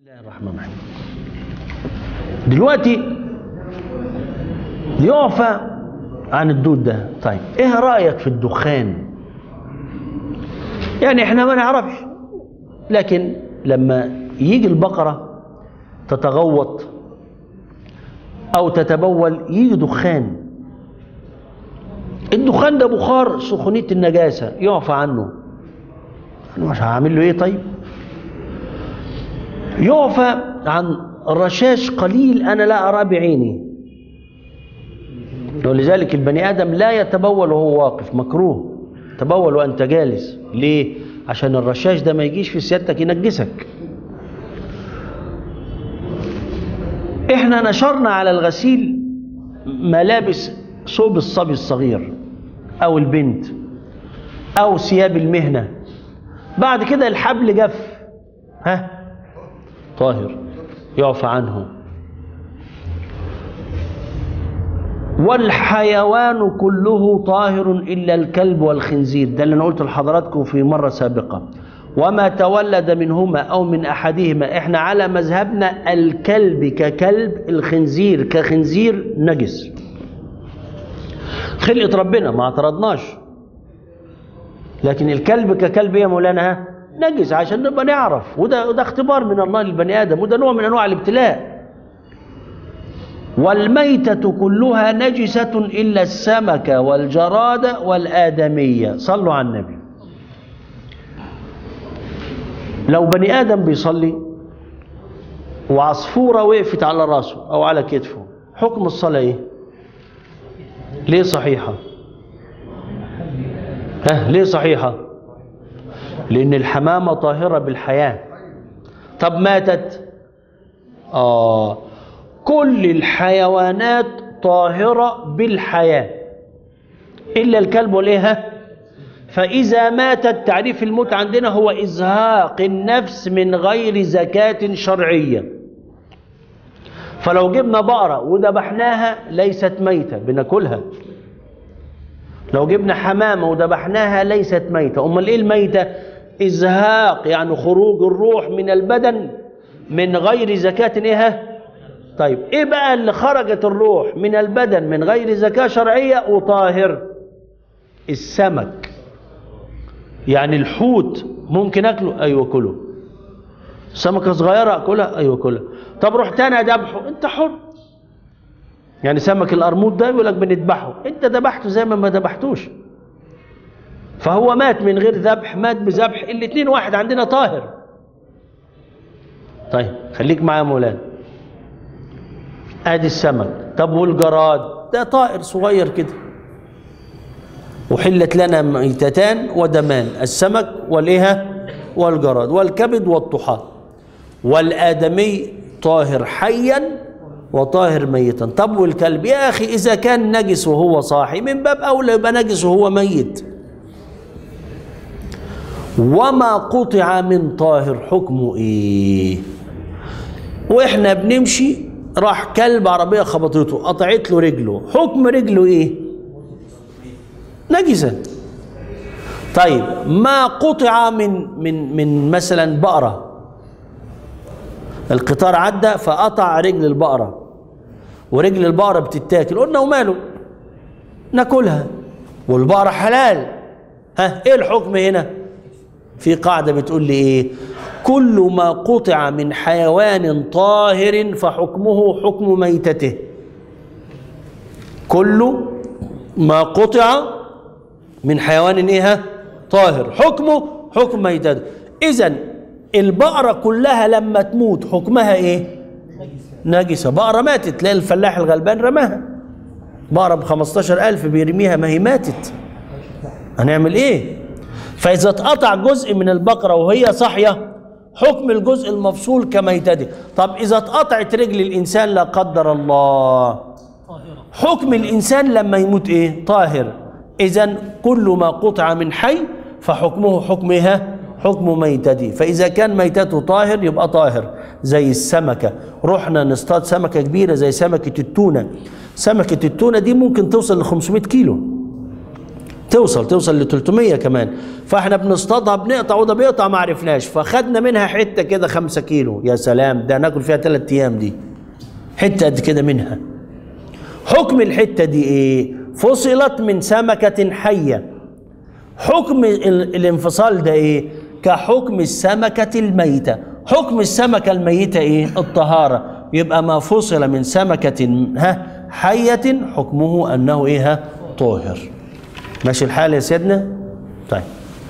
الله الرحمن الرحيم دلوقتي يعفى عن الدود ده طيب ايه رأيك في الدخان يعني احنا ما نعرفش لكن لما يجي البقرة تتغوط او تتبول يجي دخان الدخان ده بخار سخونية النجاسة يعفى عنه أنا مش هعمل له ايه طيب يعفى عن رشاش قليل أنا لا أراه بعيني ولذلك البني آدم لا يتبول وهو واقف مكروه تبول وأنت جالس ليه؟ عشان الرشاش ده ما يجيش في سيادتك ينجسك احنا نشرنا على الغسيل ملابس صوب الصبي الصغير او البنت او ثياب المهنة بعد كده الحبل جف ها طاهر يعفى عنه والحيوان كله طاهر إلا الكلب والخنزير ده اللي أنا قلت لحضراتكم في مرة سابقة وما تولد منهما أو من أحدهما إحنا على مذهبنا الكلب ككلب الخنزير كخنزير نجس خلقة ربنا ما اعترضناش لكن الكلب ككلب يا مولانا ها؟ نجس عشان نبقى نعرف وده, وده اختبار من الله للبني آدم وده نوع من أنواع الابتلاء والميتة كلها نجسة إلا السمك والجراد والآدمية صلوا على النبي لو بني آدم بيصلي وعصفورة وقفت على راسه أو على كتفه حكم الصلاة إيه؟ ليه صحيحة؟ ها ليه صحيحة؟ لأن الحمامة طاهرة بالحياة طب ماتت؟ آه كل الحيوانات طاهرة بالحياة إلا الكلب والإيه فإذا مات التعريف الموت عندنا هو إزهاق النفس من غير زكاة شرعية فلو جبنا بقرة وذبحناها ليست ميتة بناكلها لو جبنا حمامة وذبحناها ليست ميتة أمال إيه الميتة إزهاق يعني خروج الروح من البدن من غير زكاة إيه طيب ايه بقى اللي خرجت الروح من البدن من غير زكاة شرعية وطاهر السمك يعني الحوت ممكن اكله ايوه كله سمكة صغيرة اكلها ايوه كلها طب رحت انا ذبحه انت حر يعني سمك القرموط ده يقول لك بنذبحه انت ذبحته زي ما ما ذبحتوش فهو مات من غير ذبح مات بذبح الاثنين واحد عندنا طاهر طيب خليك معايا يا مولانا ادي السمك طب والجراد ده طائر صغير كده وحلت لنا ميتتان ودمان السمك والايه والجراد والكبد والطحال والادمي طاهر حيا وطاهر ميتا طب والكلب يا اخي اذا كان نجس وهو صاحي من باب اولى يبقى نجس وهو ميت وما قطع من طاهر حكمه ايه واحنا بنمشي راح كلب عربية خبطته قطعت له رجله حكم رجله ايه نجسة طيب ما قطع من من من مثلا بقرة القطار عدى فقطع رجل البقرة ورجل البقرة بتتاكل قلنا وماله ناكلها والبقرة حلال ها ايه الحكم هنا في قاعدة بتقول لي ايه كل ما قطع من حيوان طاهر فحكمه حكم ميتته كل ما قطع من حيوان ايه طاهر حكمه حكم ميتته اذا البقرة كلها لما تموت حكمها ايه نجسة بقرة ماتت تلاقي الفلاح الغلبان رماها بقرة ب 15000 بيرميها ما هي ماتت هنعمل ايه فإذا اتقطع جزء من البقرة وهي صاحية حكم الجزء المفصول كميتته طب إذا اتقطعت رجل الإنسان لا قدر الله حكم الإنسان لما يموت إيه طاهر إذا كل ما قطع من حي فحكمه حكمها حكم ميتته فإذا كان ميتته طاهر يبقى طاهر زي السمكة رحنا نصطاد سمكة كبيرة زي سمكة التونة سمكة التونة دي ممكن توصل ل 500 كيلو توصل توصل ل 300 كمان فاحنا بنصطادها بنقطع وده بيقطع ما عرفناش فخدنا منها حته كده 5 كيلو يا سلام ده ناكل فيها 3 ايام دي حته قد كده منها حكم الحته دي ايه فصلت من سمكه حيه حكم ال- الانفصال ده ايه كحكم السمكه الميته حكم السمكه الميته ايه الطهاره يبقى ما فصل من سمكه ها حيه حكمه انه ايه ها طاهر ماشي الحال يا سيدنا طيب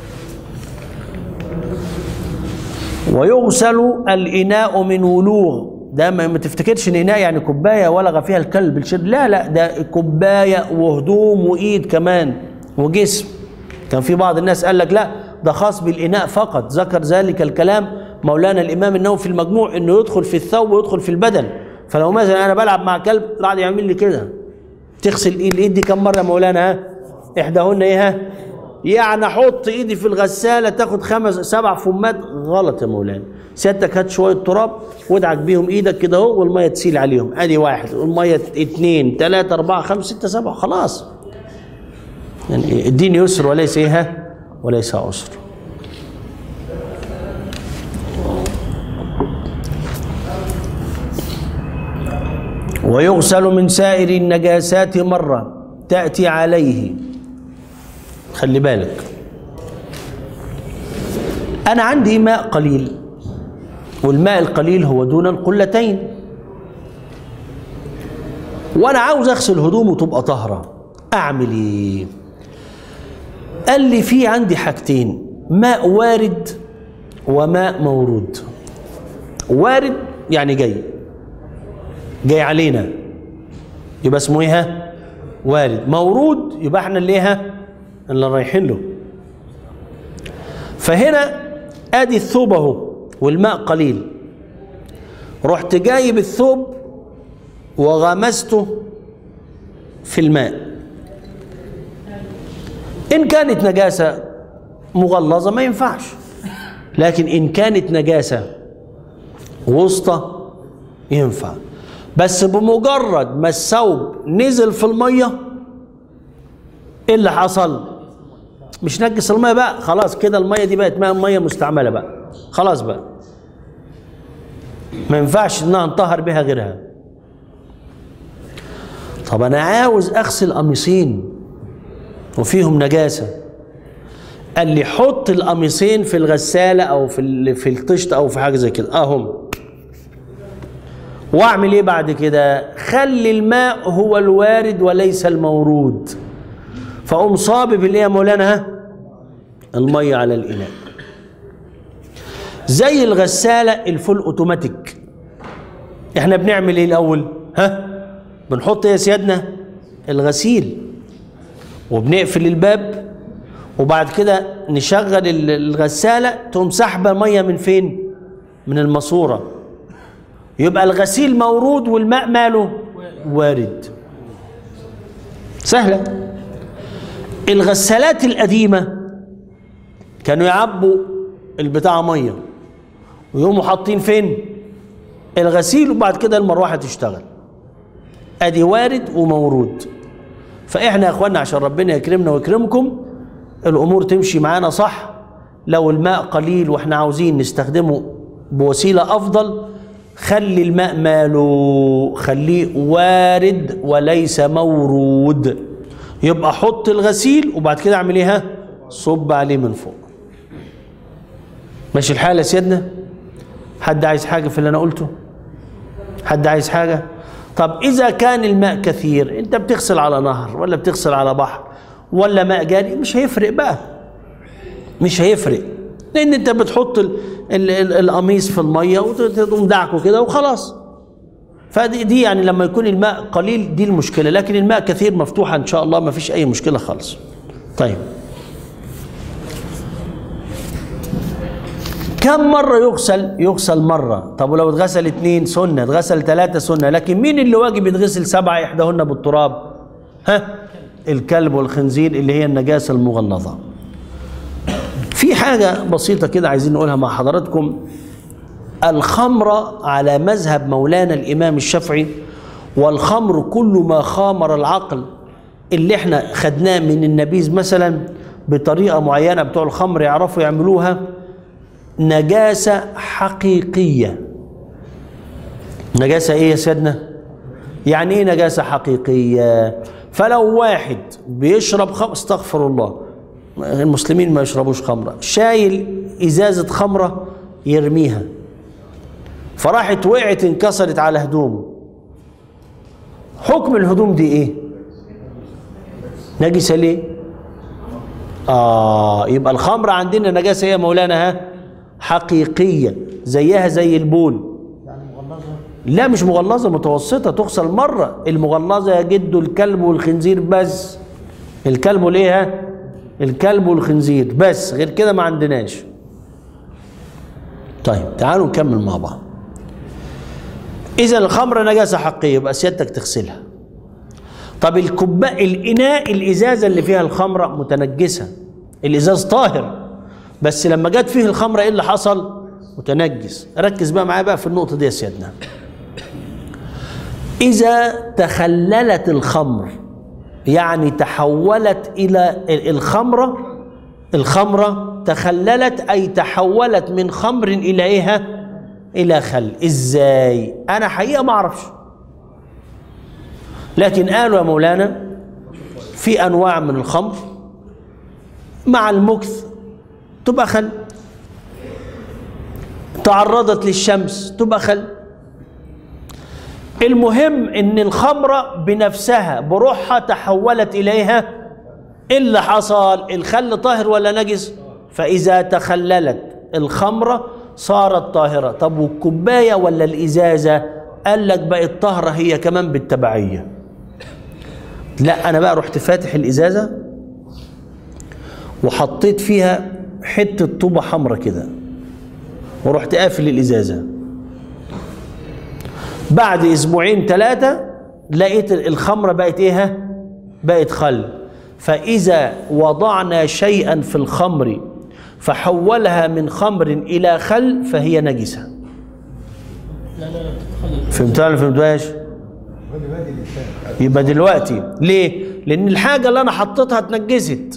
ويغسل الإناء من ولوغ ده ما ما تفتكرش ان اناء يعني كوبايه ولغ فيها الكلب الشرب لا لا ده كوبايه وهدوم وايد كمان وجسم كان في بعض الناس قال لك لا ده خاص بالاناء فقط ذكر ذلك الكلام مولانا الامام النووي في المجموع انه يدخل في الثوب ويدخل في البدن فلو مثلا انا بلعب مع كلب قاعد يعمل لي كده تغسل ايد الايد دي كم مره يا مولانا ها احداهن ايه ها يعني احط ايدي في الغساله تاخد خمس سبع فمات غلط يا مولانا سيادتك هات شويه تراب وادعك بيهم ايدك كده اهو والميه تسيل عليهم ادي واحد والميه اتنين تلاته اربعه خمسه سته سبعه خلاص يعني الدين يسر وليس ايه ها؟ وليس عسر ويغسل من سائر النجاسات مرة تأتي عليه خلي بالك أنا عندي ماء قليل والماء القليل هو دون القلتين وأنا عاوز أغسل هدومه تبقى طهرة أعمل إيه؟ قال لي في عندي حاجتين ماء وارد وماء مورود وارد يعني جاي جاي علينا يبقى اسمه ايه ها؟ وارد مورود يبقى احنا اللي ايه ها؟ اللي رايحين له فهنا ادي الثوب اهو والماء قليل رحت جايب الثوب وغمسته في الماء ان كانت نجاسه مغلظه ما ينفعش لكن ان كانت نجاسه وسطى ينفع بس بمجرد ما الثوب نزل في الميه ايه اللي حصل مش نجس الميه بقى خلاص كده الميه دي بقت ماء ميه مستعمله بقى خلاص بقى ما ينفعش انها نطهر بها غيرها طب انا عاوز اغسل قميصين وفيهم نجاسه قال لي حط القميصين في الغساله او في ال- في الطشت او في حاجه زي كده اهم واعمل ايه بعد كده خلي الماء هو الوارد وليس المورود فاقوم صابب الايه يا مولانا ها الميه على الاناء زي الغساله الفول اوتوماتيك احنا بنعمل ايه الاول ها بنحط إيه يا سيادنا الغسيل وبنقفل الباب وبعد كده نشغل ال- الغساله تقوم سحبه ميه من فين من الماسوره يبقى الغسيل مورود والماء ماله وارد سهله الغسالات القديمه كانوا يعبوا البتاع ميه ويقوموا حاطين فين الغسيل وبعد كده المروحه تشتغل ادي وارد ومورود فاحنا يا اخوانا عشان ربنا يكرمنا ويكرمكم الامور تمشي معانا صح لو الماء قليل واحنا عاوزين نستخدمه بوسيله افضل خلي الماء ماله خليه وارد وليس مورود يبقى حط الغسيل وبعد كده اعمل ايه ها صب عليه من فوق ماشي الحال يا سيادنا حد عايز حاجه في اللي انا قلته حد عايز حاجه طب اذا كان الماء كثير انت بتغسل على نهر ولا بتغسل على بحر ولا ماء جاري مش هيفرق بقى مش هيفرق لان انت بتحط ال- ال- ال- القميص في الميه وتقوم دعكه كده وخلاص فدي دي يعني لما يكون الماء قليل دي المشكله لكن الماء كثير مفتوحه ان شاء الله ما فيش اي مشكله خالص طيب كم مرة يغسل؟ يغسل مرة، طب ولو اتغسل اتنين سنة، اتغسل ثلاثة سنة، لكن مين اللي واجب يتغسل سبعة إحداهن بالتراب؟ ها؟ الكلب والخنزير اللي هي النجاسة المغلظة. في حاجة بسيطة كده عايزين نقولها مع حضراتكم الخمر على مذهب مولانا الإمام الشافعي والخمر كل ما خامر العقل اللي احنا خدناه من النبيذ مثلا بطريقة معينة بتوع الخمر يعرفوا يعملوها نجاسة حقيقية نجاسة ايه يا سيدنا يعني ايه نجاسة حقيقية فلو واحد بيشرب خمر استغفر الله المسلمين ما يشربوش خمرة شايل ازازة خمرة يرميها فراحت وقعت انكسرت على هدومه حكم الهدوم دي ايه نجسة ليه اه يبقى الخمر عندنا نجاسة هي مولانا ها حقيقية زيها زي البول لا مش مغلظة متوسطة تغسل مرة المغلظة يا جدو الكلب والخنزير بس الكلب وليه ها الكلب والخنزير بس غير كده ما عندناش طيب تعالوا نكمل مع بعض إذا الخمر نجاسة حقيقية يبقى سيادتك تغسلها طب الكوباء الإناء الإزازة اللي فيها الخمرة متنجسة الإزاز طاهر بس لما جت فيه الخمرة إيه اللي حصل؟ متنجس ركز بقى معايا بقى في النقطة دي يا سيادنا إذا تخللت الخمر يعني تحولت إلى الخمرة الخمرة تخللت أي تحولت من خمر إلى إيه؟ إلى خل إزاي؟ أنا حقيقة ما أعرفش لكن قالوا يا مولانا في أنواع من الخمر مع المكث تبقى خل تعرضت للشمس تبقى خل المهم ان الخمرة بنفسها بروحها تحولت اليها إيه اللي حصل الخل طاهر ولا نجس فاذا تخللت الخمرة صارت طاهرة طب والكوباية ولا الازازة قال لك بقت طاهرة هي كمان بالتبعية لا انا بقى رحت فاتح الازازة وحطيت فيها حتة طوبة حمرة كده ورحت قافل الازازه بعد اسبوعين ثلاثه لقيت الخمره بقت ايه بقت خل فاذا وضعنا شيئا في الخمر فحولها من خمر الى خل فهي نجسه فهمتها ولا فهمتهاش يبقى دلوقتي ليه لان الحاجه اللي انا حطيتها اتنجست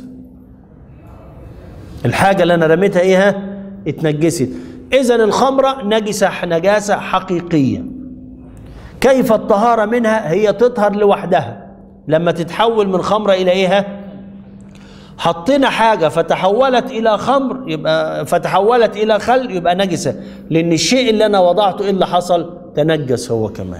الحاجه اللي انا رميتها ايه اتنجست اذا الخمره نجسه نجاسه حقيقيه كيف الطهاره منها هي تطهر لوحدها لما تتحول من خمره الى ايه حطينا حاجه فتحولت الى خمر يبقى فتحولت الى خل يبقى نجسه لان الشيء اللي انا وضعته ايه اللي حصل تنجس هو كمان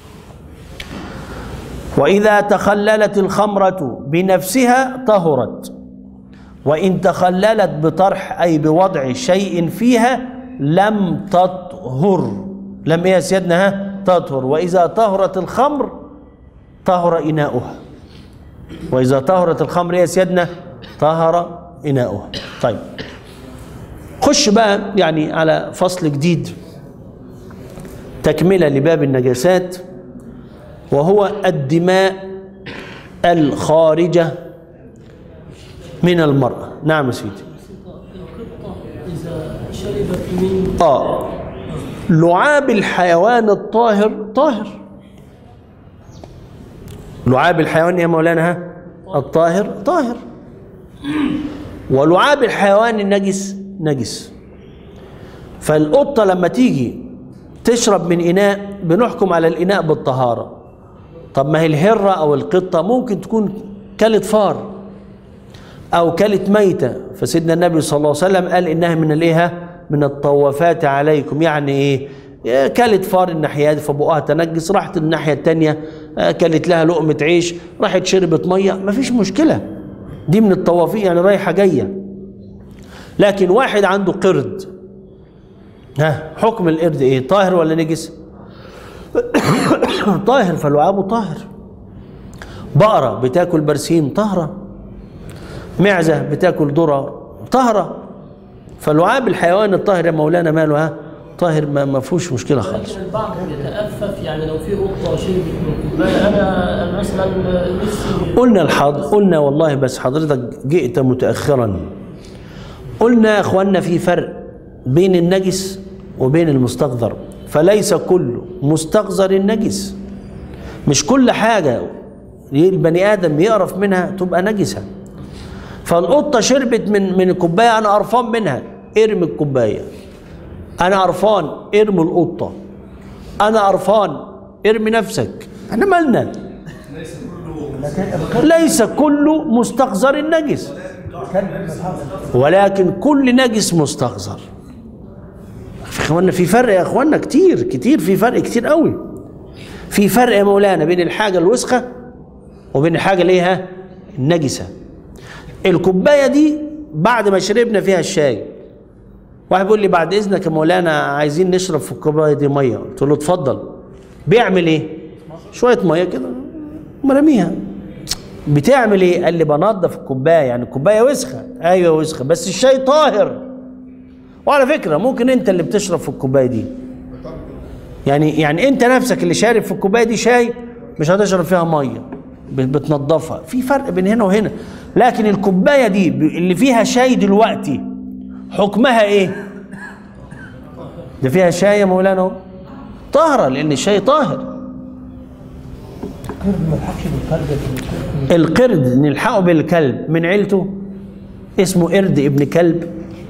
واذا تخللت الخمره بنفسها طهرت وان تخللت بطرح اي بوضع شيء فيها لم تطهر لم ايه يا سيدنا ها تطهر واذا طهرت الخمر طهر اناؤها واذا طهرت الخمر يا سيدنا طهر اناؤها طيب خش بقى يعني على فصل جديد تكمله لباب النجاسات وهو الدماء الخارجه من المراه نعم يا سيدي القطة إذا شربت من اه لعاب الحيوان الطاهر طاهر لعاب الحيوان يا مولانا ها الطاهر طاهر ولعاب الحيوان النجس نجس فالقطة لما تيجي تشرب من إناء بنحكم على الإناء بالطهارة طب ما هي الهرة أو القطة ممكن تكون كلت فار أو كلت ميتة فسيدنا النبي صلى الله عليه وسلم قال إنها من الإيه من الطوافات عليكم يعني إيه إيه، كلت فار الناحية دي فبقها تنجس راحت الناحية التانية آه، كلت لها لقمة عيش راحت شربت مية مفيش مشكلة دي من الطوافين يعني رايحة جاية لكن واحد عنده قرد ها حكم القرد ايه طاهر ولا نجس طاهر فلعابه طاهر بقرة بتاكل برسيم طاهرة معزة بتاكل ذرة طاهرة فلعاب الحيوان الطاهر يا مولانا ماله ها طاهر ما ما فيهوش مشكلة خالص لكن البعض يتأفف يعني لو في قطة شربت من كوباية أنا مثلا نفسي قلنا الحظ قلنا والله بس حضرتك جئت متأخرا قلنا يا اخوانا في فرق بين النجس وبين المستقذر فليس كل مستقذر نجس مش كل حاجة البني ادم يقرف منها تبقى نجسه فالقطه شربت من من الكوبايه انا قرفان منها ارمي الكوبايه انا قرفان ارمي القطه انا قرفان ارمي نفسك احنا مالنا ليس كل مستقذر نجس ولكن كل نجس مستقذر يا اخوانا في فرق يا اخوانا كتير كتير في فرق كتير قوي في فرق يا مولانا بين الحاجه الوسخه وبين الحاجه اللي هي النجسه الكوبايه دي بعد ما شربنا فيها الشاي واحد بيقول لي بعد اذنك يا مولانا عايزين نشرب في الكوبايه دي ميه قلت له اتفضل بيعمل ايه شويه ميه كده مرميها بتعمل ايه قال لي بنضف الكوبايه يعني الكوبايه وسخه ايوه وسخه بس الشاي طاهر وعلى فكره ممكن انت اللي بتشرب في الكوبايه دي يعني يعني انت نفسك اللي شارب في الكوبايه دي شاي مش هتشرب فيها ميه ب- بتنضفها في فرق بين هنا وهنا لكن الكوبايه دي ب- اللي فيها شاي دلوقتي حكمها ايه ده فيها شاي يا مولانا اهو. طاهره لان الشاي طاهر ما تحكش بالقلب القرد نلحقه بالكلب من عيلته اسمه قرد ابن كلب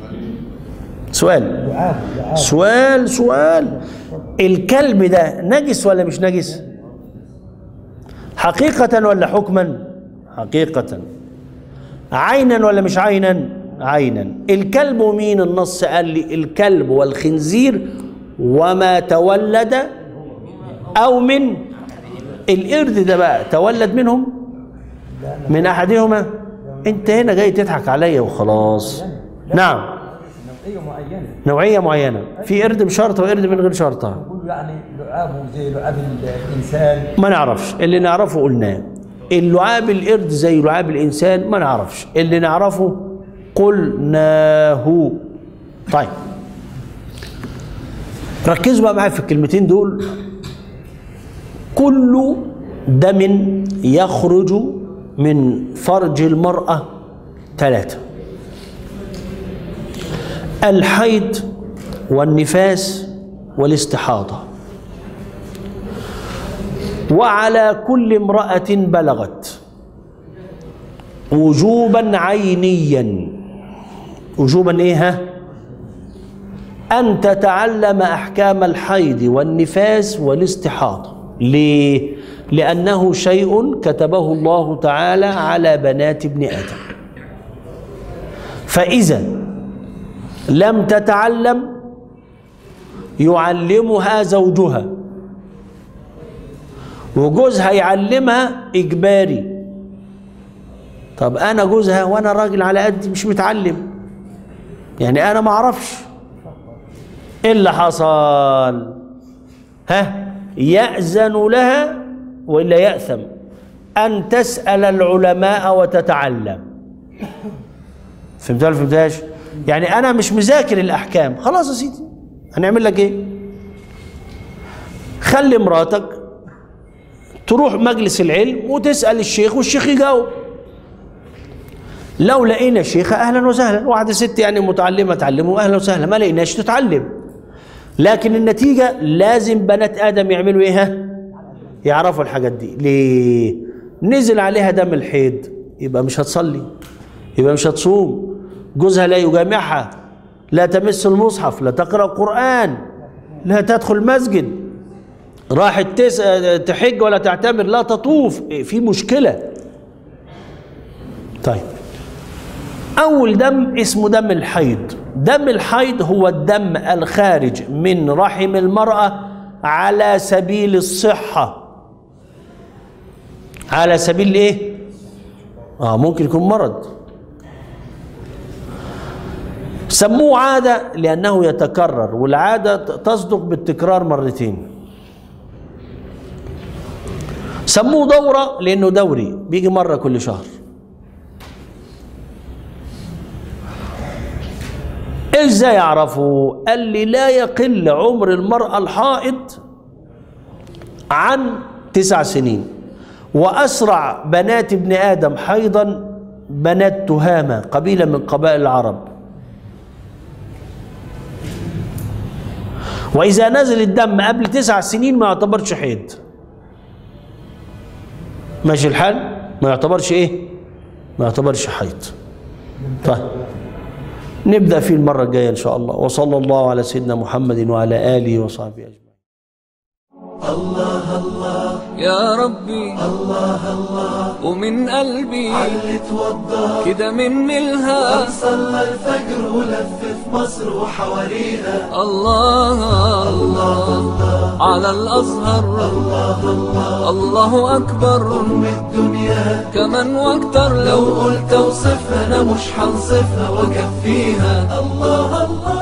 سؤال لعاب لعاب سؤال سؤال الكلب ده نجس ولا مش نجس حقيقة ولا حكما حقيقة عينا ولا مش عينا عينا الكلب مين النص قال لي الكلب والخنزير وما تولد او من القرد ده بقى تولد منهم من احدهما انت هنا جاي تضحك عليا وخلاص نعم نوعيه معينه نوعيه معينه في قرد بشرطه وقرد من غير شرطه يقولوا يعني لعابه زي لعاب الانسان ما نعرفش اللي نعرفه قلناه اللعاب القرد زي لعاب الانسان ما نعرفش اللي نعرفه قلناه طيب ركزوا بقى معايا في الكلمتين دول كل دم يخرج من فرج المرأة ثلاثة الحيض والنفاس والاستحاضة وعلى كل امرأة بلغت وجوبا عينيا وجوبا ايه ها؟ أن تتعلم أحكام الحيض والنفاس والاستحاضة ليه؟ لأنه شيء كتبه الله تعالى على بنات ابن آدم فإذا لم تتعلم يعلمها زوجها وجوزها يعلمها إجباري طب أنا جوزها وأنا راجل على قدي مش متعلم يعني أنا ما أعرفش إيه اللي حصل ها يأذن لها وإلا يأثم أن تسأل العلماء وتتعلم فهمتها ولا فهمتهاش يعني أنا مش مذاكر الأحكام خلاص يا سيدي هنعمل لك إيه خلي مراتك تروح مجلس العلم وتسأل الشيخ والشيخ يجاوب لو لقينا شيخة أهلا وسهلا واحدة ست يعني متعلمة تعلمه أهلا وسهلا ما لقيناش تتعلم لكن النتيجة لازم بنات آدم يعملوا إيه ها؟ يعرفوا الحاجات دي ليه؟ نزل عليها دم الحيض يبقى مش هتصلي يبقى مش هتصوم جوزها لا يجامعها لا تمس المصحف لا تقرأ قرآن لا تدخل مسجد راحت تس... تحج ولا تعتمر لا تطوف إيه، في مشكلة طيب أول دم اسمه دم الحيض دم الحيض هو الدم الخارج من رحم المرأة على سبيل الصحة على سبيل ايه اه ممكن يكون مرض سموه عادة لأنه يتكرر والعادة تصدق بالتكرار مرتين سموه دورة لأنه دوري بيجي مرة كل شهر ازاي يعرفوا قال لي لا يقل عمر المرأة الحائض عن تسع سنين وأسرع بنات ابن آدم حيضا بنات تهامة قبيلة من قبائل العرب وإذا نزل الدم قبل تسع سنين ما يعتبرش حيض ماشي الحال ما يعتبرش ايه ما يعتبرش حيض طيب نبدأ فيه المرة الجاية إن شاء الله وصلى الله على سيدنا محمد وعلى آله وصحبه أجمعين يا ربي الله الله ومن قلبي علي توضى كده مني الها صلى الفجر ولف في مصر وحواليها الله الله على الأزهر الله أكبر أم الدنيا كمان واكتر لو لو قلت اوصفها انا مش هنصفها واكفيها الله الله